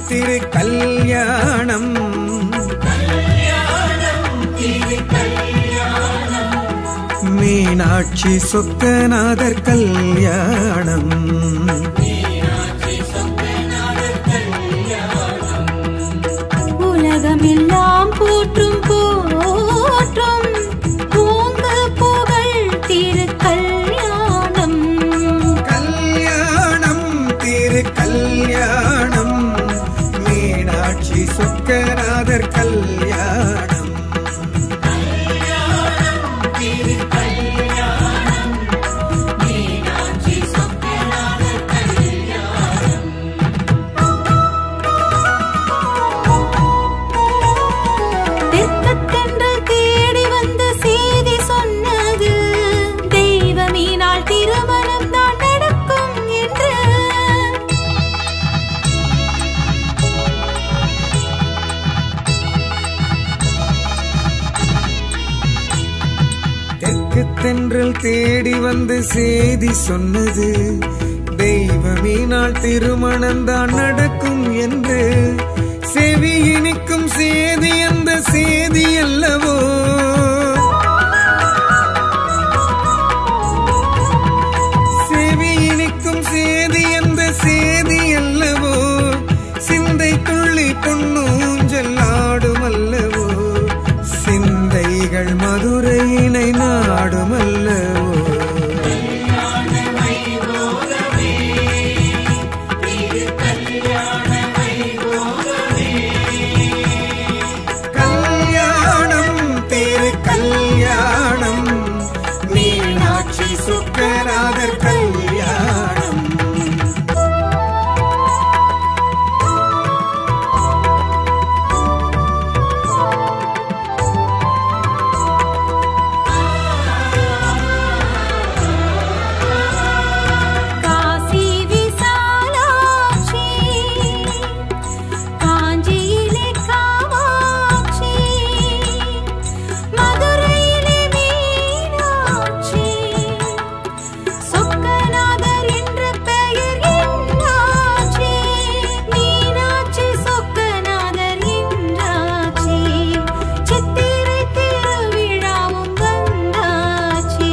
திரு கல்யாணம் மீனாட்சி சொக்கநாதர் கல்யாணம் உலகமெல்லாம் போற்றும் போற்றும் பூங்க புகழ் திரு கல்யாணம் கல்யாணம் திரு கல்யாணம் மீனாட்சி சொக்கநாதர் கல்யாணம் தெற்கத்தென்று தேடி வந்த செய்தி சொன்னது தெய்வமீனால் திருமணம் தான் நடக்கும் என்று தெற்கு தென்றல் தேடி வந்து செய்தி சொன்னது தெய்வமீனால் திருமணம்தான் நடக்கும் என்று செவி இனிக்கும் செய்தி அந்த செய்தி அல்லவோ செவி இனிக்கும் செய்தி அந்த செய்தி அல்லவோ சிந்தை துள்ளி பொன்னூஞ்சல் ஆடும் அல்லவோ சிந்தைகள் மதுரையினை நாடும் அல்லவோ கல்யாணம் திரு கல்யாணம் மீனாட்சி சுக்கராதர் கல்யாணம் காசி விசாலாட்சி காஞ்சியிலே காமாட்சி மதுரையிலே மீனாட்சி சொக்கநாதர் என்ற பெயர் என்னாச்சி மீனாட்சி சொக்கநாதர் என்றாச்சி சித்திரை திருவிழாவும் வந்தாச்சி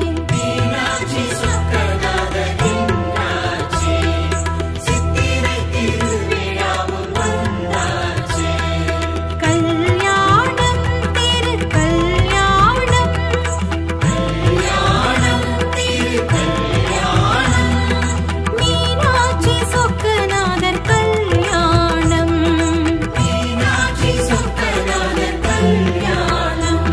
கல்யாணம் திரு கல்யாணம் கல்யாணம் திரு கல்யாணம் மீனாட்சி சொக்கநாதர் கல்யாணம் மீனாட்சி சொக்கநாதர் கல்யாணம்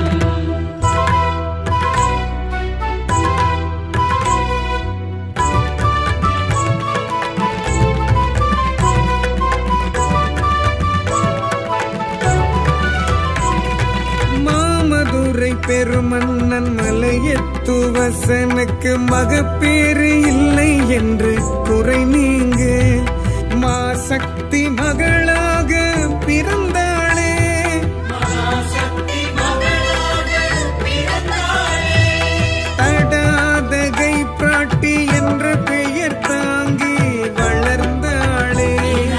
மாமதுரை பெருமன்னன் மலையத்துவசனுக்கு மகப்பேறு இல்லை என்று குறை நீங்க மாசக்தி மகளாக பிறந்தாளே தடாதகை பிராட்டி என்ற பெயர் தாங்கி வளர்ந்தாளே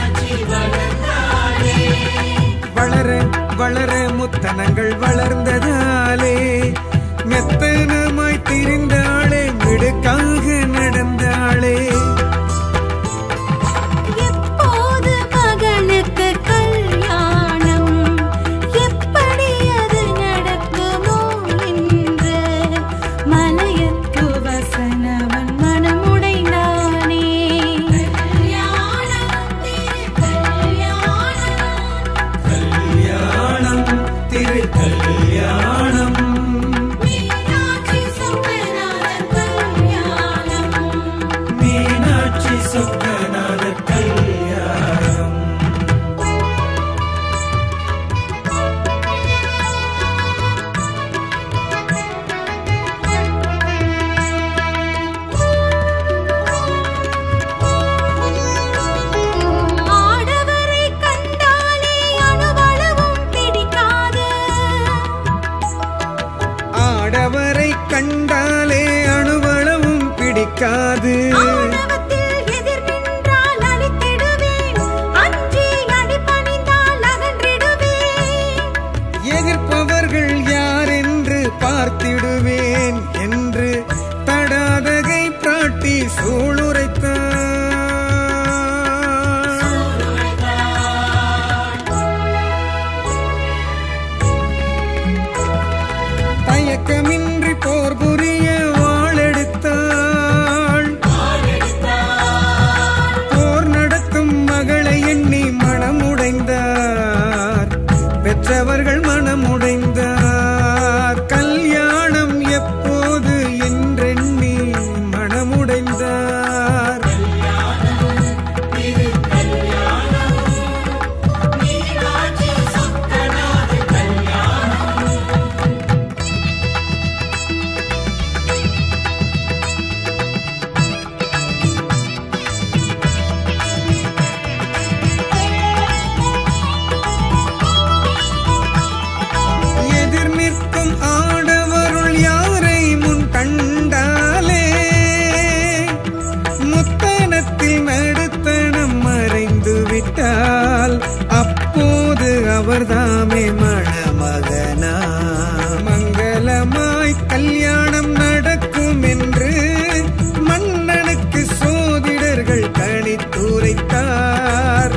வளர வளர முத்தனங்கள் வளர்ந்ததாலே மெத்தனமாய் திரிந்தாளே மிடுக்காக நடந்தாளே எப்போது மகனுக்கு கல்யாணம் எப்படி அது நடக்குமோ என்று மலையத்து வசனவன் மனமுடைந்தானே கல்யாணம் கல்யாணம் கல்யாணம் திரு கல்யாணம் மீனாட்சி சொக்கநாதர் கல்யாணம் மீனாட்சி சொக்கநாத கல்யாணம் ஆடவரை கண்டாலே அணுவளவும் பிடிக்காது ஆடவரை கண்டாலே அணுவளவும் பிடிக்காது ஆணவத்தில் எதிர் நின்றால் அழித்திடுவேன் அஞ்சி அவர்தாமே மணமகனா மங்களமாய் கல்யாணம் நடக்கும் என்று மன்னனுக்கு சோதிடர்கள் கணித்துரைத்தார்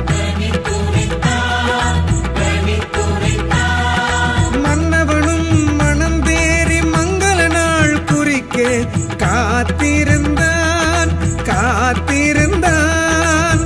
மன்னவனும் மனம் தேறி மங்கள நாள் குறிக்க காத்திருந்தான் காத்திருந்தான்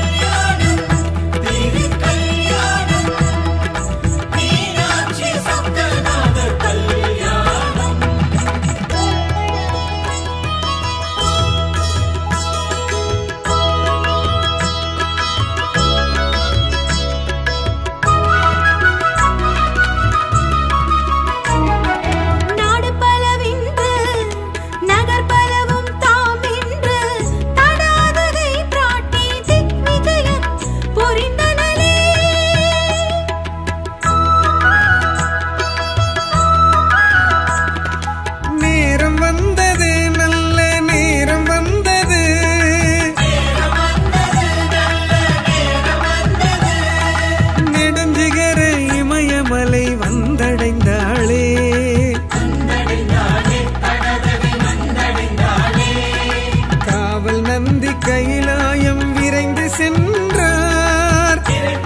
நாடு பலவின்று நகர் பலவும் தாம் என்று தடாதகை பிராட்டி திக்விஜயம் புரிந்தனலே நேரம் வந்தது நல்ல நேரம் வந்தது நெடுஞ்சிகர இமயமலை வந்தடைந்தாளே காவல் நந்தி கைலாயம் விரைந்து சென்றார்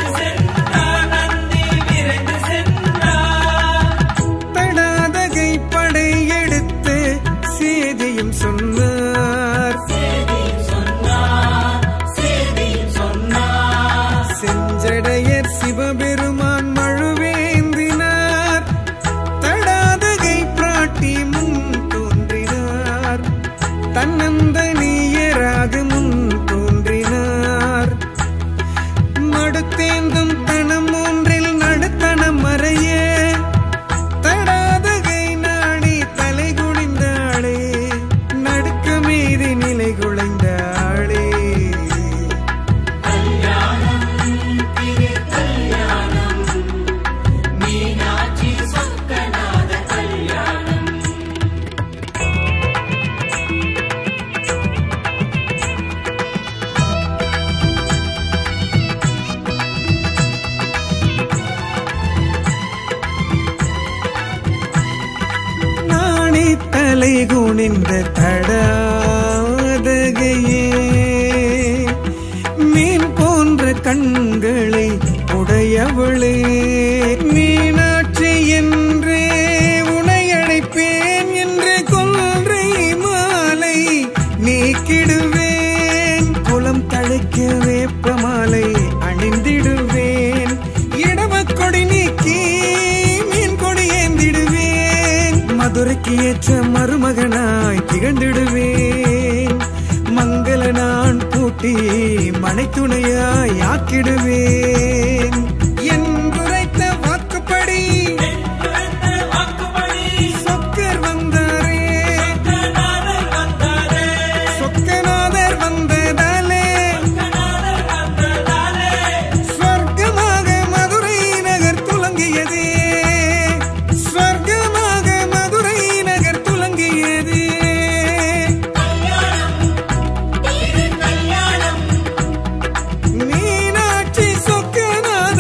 தடாதகை படையெடுத்து சேதியும் சொன்னார் செஞ்சடையர் சிவபெருமான் மழுவேந்தினார் தடாதகை பிராட்டி முன் தோன்றினார் தன்னந்த நீயராக முன் தோன்றினார் மடுத்தேந்தும் தனம் ஒன்றில் நடுத்தனம் மறைய தடாதகை நாடி தலை குனிந்தாளே நடுக்க மீதி நிலை குலைந்தாளே நாணி தலை குனிந்த தடாதகையே மீன் போன்ற கண்களை உடையவளே மீனாட்சி என்றே உனை அழைப்பேன் என்று கொன்றை மாலை நீக்கிடுவேன் குலம் தழைக்க வேப்ப மாலை அணிந்திடுவேன் இடவக் கொடி நீக்கி மீன் கொடி ஏந்திடுவேன் மதுரைக்கு ஏற்ற மருமகனாய் திகழ்ந்திடுவேன் மங்கள நான் பூட்டி மனைத்துணையாய் ஆக்கிடுவேன் என்றுரைத்த வாக்குப்படி சொக்கர் வந்தாரே சொக்கநாதர் வந்ததாலே ஸ்வர்க்கமாக மதுரை நகர் துலங்கியதே ஸ்வர்க்கமாக மதுரை நகர் துலங்கியதே மீனாட்சி சொக்கநாதர்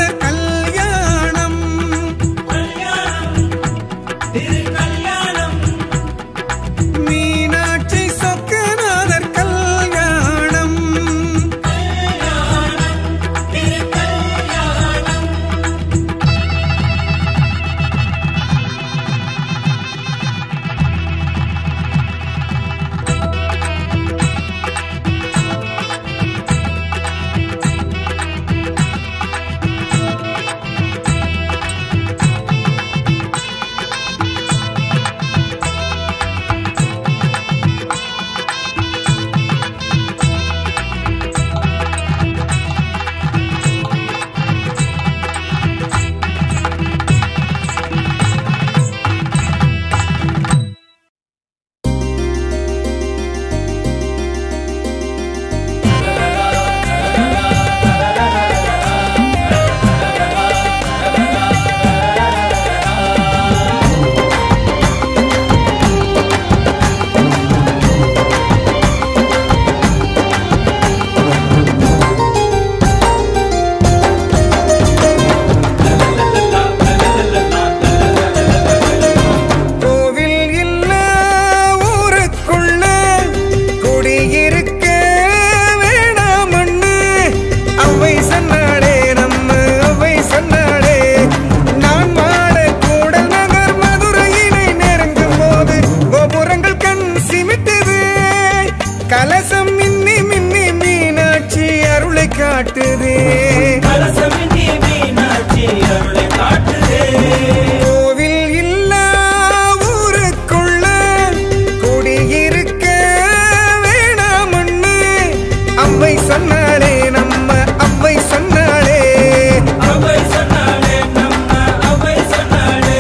கலசம் மின்னி மின்னி மீனாட்சி அருளை காட்டுதே கலசமினி மீனாட்சி அருளை காட்டுதே கோவில் இல்லா ஊருக்குள்ள குடியிருக்க வேணாமண்ணு அவ்வை சொன்னாலே நம்ம அவ்வை சொன்னாலே அவை சொன்னாளே நம்ம அவை சொன்னாளே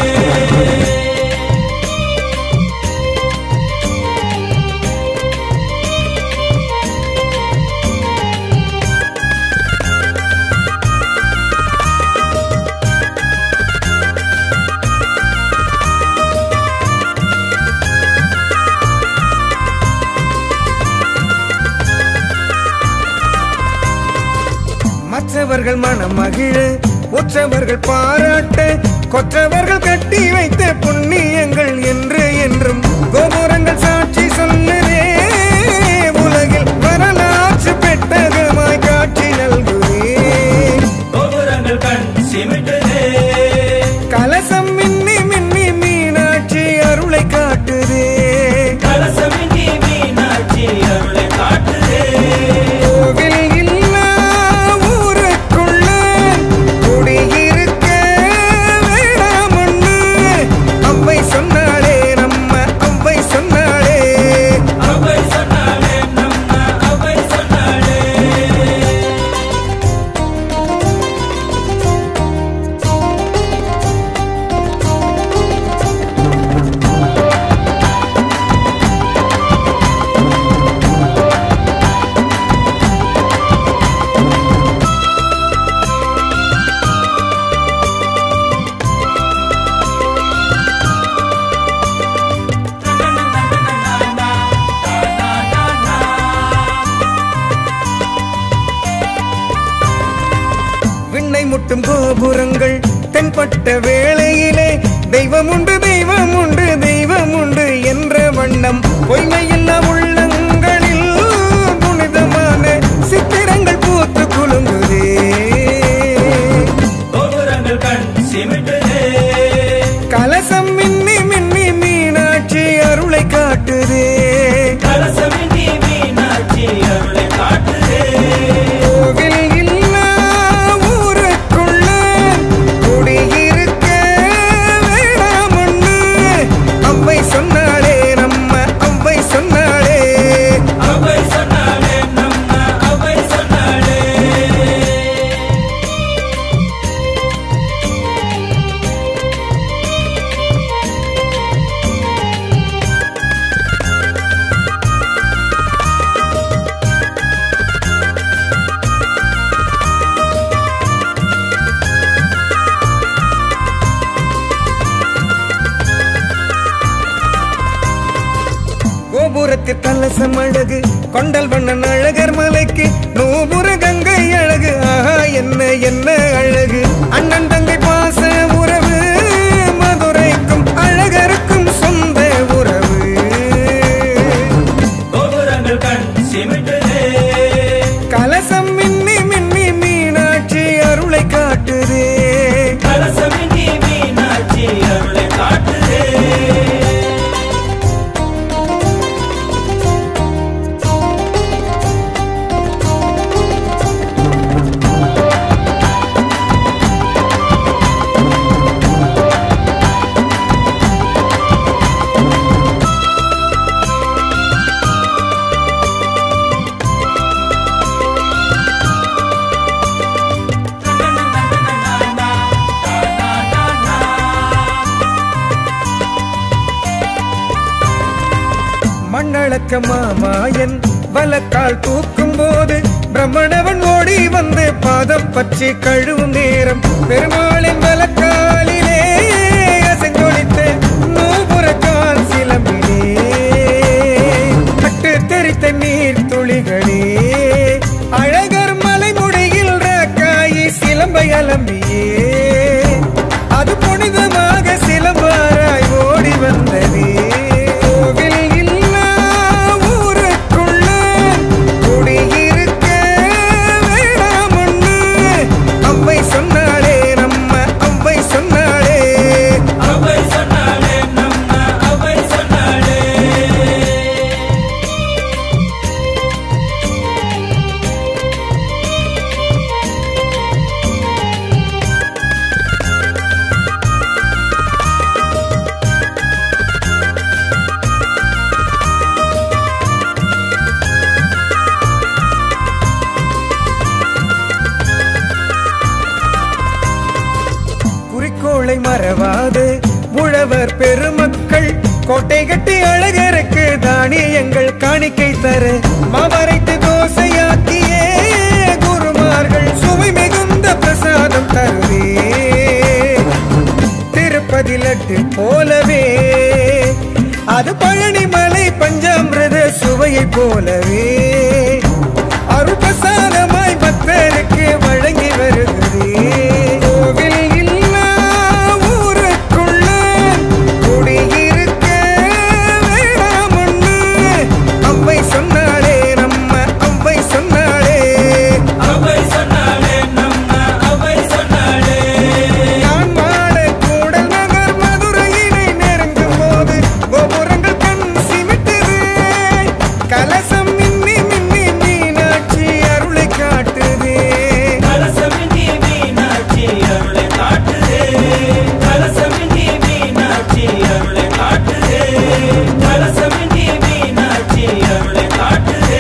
மற்றவர்கள் மனம் மகிழ உற்றவர்கள் பாராட்ட கொற்றவர்கள் கட்டி வைத்த புண்ணியங்கள் என்று என்றும் கோபுரங்கள் சாட்சி சொன்னதே உலகில் வரலாற்று பெட்டகமாய் காட்சி நல்குதே கோபுரங்கள் கண் சிமிட்டுதே கலசம் மின்னி மின்னி மீனாட்சி அருளை காட்டுதே கலசமினி மீனாட்சி அருளை காட்டுதே கோவில் இல்லா ஊருக்குள்ள குடியிருக்க வேணாமண்ணு அவ்வை சொன்னாலே நம்ம அவ்வை சொன்னாலே அவை சொன்னாளே நம்ம அவை சொன்னாளே விண்ணை முட்டும் கோபுரங்கள் தென்பட்ட வேளையிலே தெய்வம் உண்டு தெய்வம் உண்டு தெய்வம் உண்டு என்ற வண்ணம் பொய்மையில்லா உள்ளங்களில் புனிதமான சித்திரங்கள் பூத்து குலுங்குதே கோபுரங்கள் கண் சிமிட்டுதே கலசம் மின்னி மின்னி மீனாட்சி அருளை காட்டுதே கலசமினி மீனாட்சி அருளை காட்டுதே கோவில் இல்லா ஊருக்குள்ள குடியிருக்க வேணாமண்ணு அவ்வை சொன்னாலே நம்ம அவ்வை சொன்னாலே அவை சொன்னாளே நம்ம அவை சொன்னாளே கோபுரத்தில் கலசம் அழகு கொண்டல் வண்ணன் அழகர் மலைக்கு நூபுர கங்கை அழகு ஆஹா என்ன என்ன அழகு அண்ணன் தங்கை பாச உறவு மதுரைக்கும் அழகருக்கும் சொந்த உறவு கோபுரங்கள் கண் சிமிட்டுதே கலசம் மின்னி மின்னி மீனாட்சி அருளை காட்டுதே கலசமினி மீனாட்சி அருளை காட்டுதே மண்ணளக்க மாமாயன் வலக்கால் தூக்கும் போது பிரம்மணவன் ஓடி வந்து பாதம் பற்றி கழுவும் நேரம் பெருமாளின் வலக்காலிலே அசைந்தொழித்த நூபுரக்கால் சிலம்பிலே பட்டு தெரித்த நீர் துளிகளே அழகர் மலைமுடியில் ராக்காயி சிலம்பை அலம்பியே அது புனிதமாக சிலம்பாராய் ஓடி வந்ததே கோவில் இல்லா ஊருக்குள்ள குடியிருக்க வேணாமண்ணு அவ்வை சொன்னாலே நம்ம அவ்வை சொன்னாலே அவை சொன்னாளே நம்ம அவை சொன்னாளே மறவாது உழவர் பெருமக்கள் கோட்டை கட்டி அழகருக்கு தானியங்கள் காணிக்கை தர மாவரைத்து தோசையாக்கியே குருமார்கள் சுவை மிகுந்த பிரசாதம் தருவே திருப்பதி லட்டு போலவே அது பழனிமலை பஞ்சாமிரத சுவையை போலவே அருபசாரமாய் பக்தருக்கு வழங்கி வருகிறதே கோவில் இல்லா ஊருக்குள்ள குடியிருக்க வேணாமுன்னு அவ்வை சொன்னாளே நம்ம அவ்வை சொன்னாளே அவை சொன்னாளே நம்ம அவை சொன்னாளே நான் வாழ கூடல் நகர் மதுரையினை நெருங்கும் போது கோபுரங்கள் கண் சிமிட்டுது கலசம் மின்னி மின்னி மீனாட்சி அருளை காட்டுதே கலசமினி மீனாட்சி அருளை காட்டுதே கலசமினி மீனாட்சி அருளை காட்டுதே கலசமினி மீனாட்சி அருளை காட்டுதே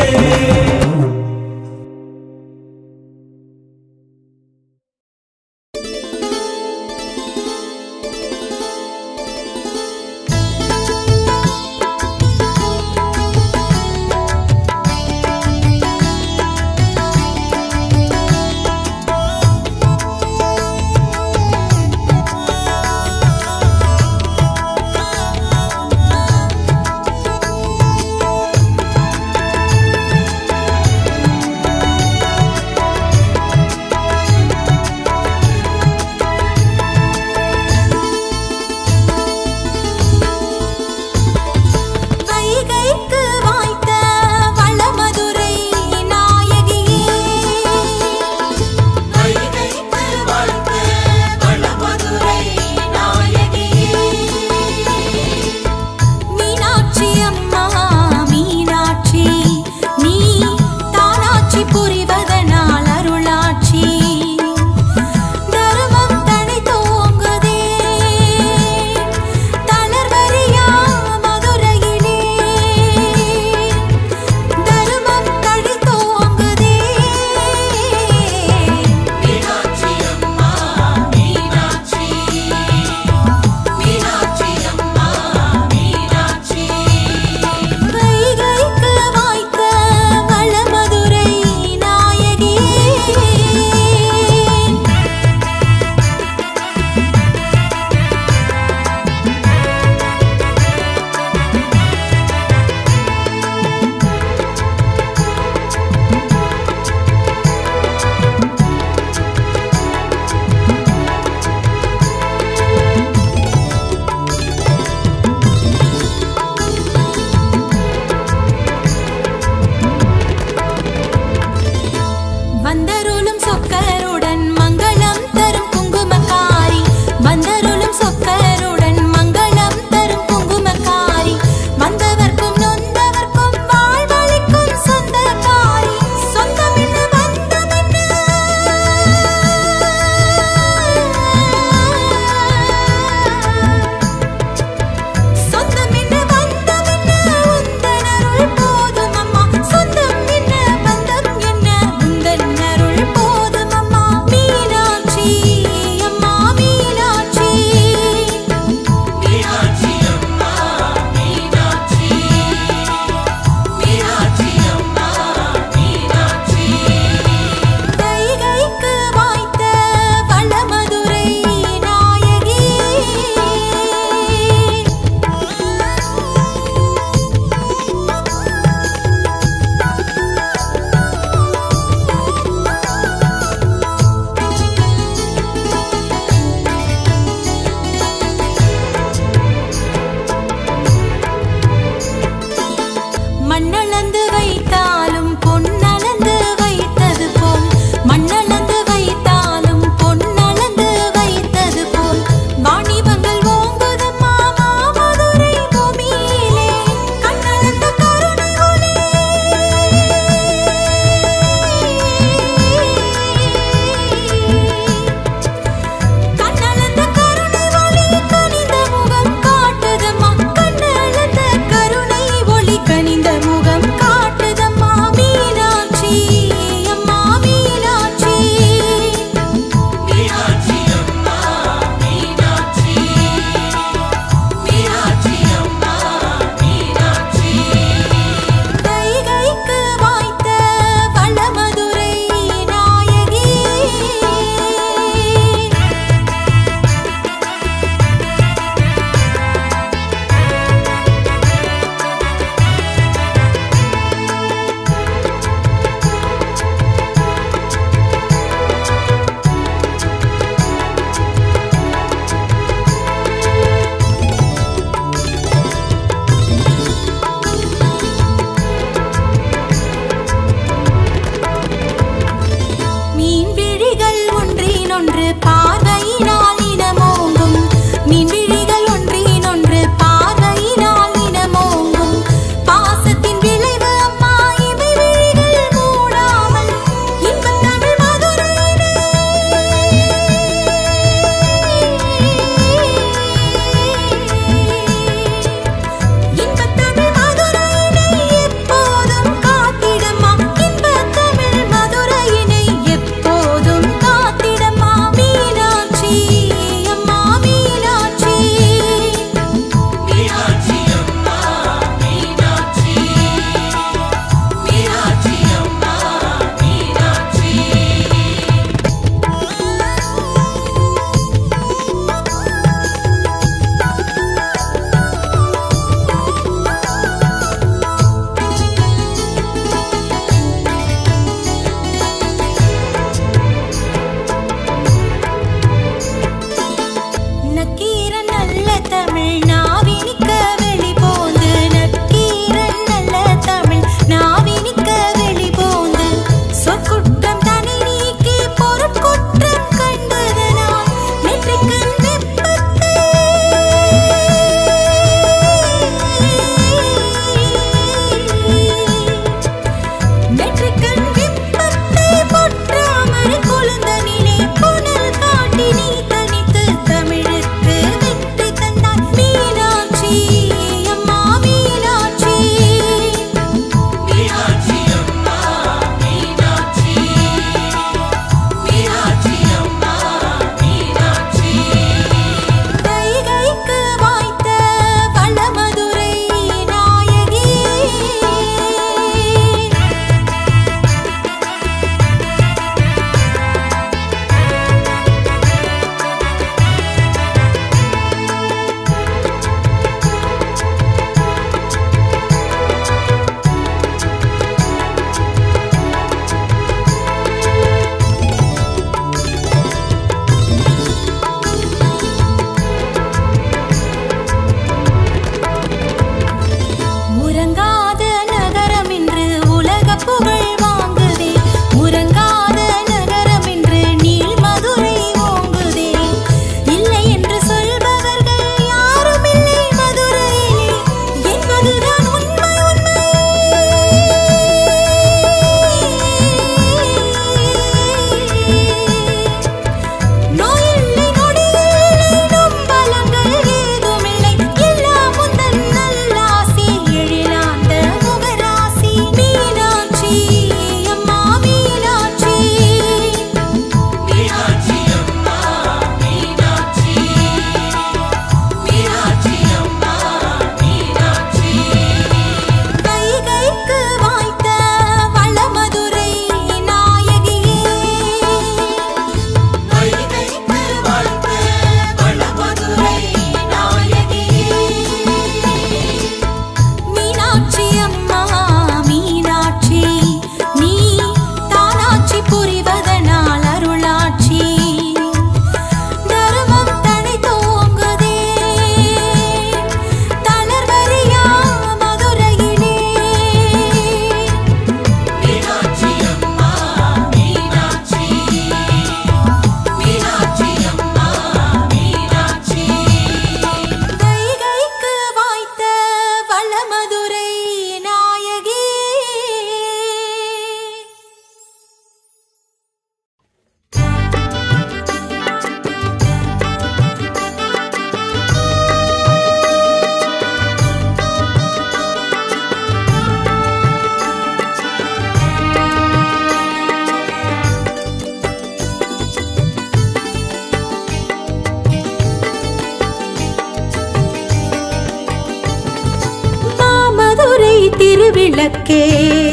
விளக்கே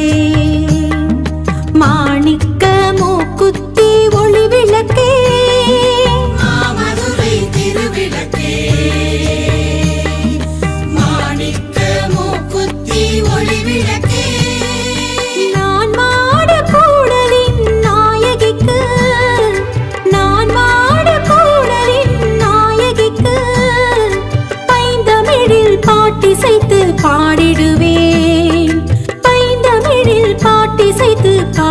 மாணிக்க மூக்குத்தி ஒளி விளக்கே மாமதுரை திருவிளக்கே மாணிக்க மூக்குத்தி ஒளி விளக்கே நான் மாட கூடலின் நாயகிக்கு நான் மாட கூடலின் நாயகிக்கு பைந்தமிழில் பாட்டிசைத்து பாடிடுவேன் பைந்தமிழில் பாட்டிசைத்து பாடிடுவேன்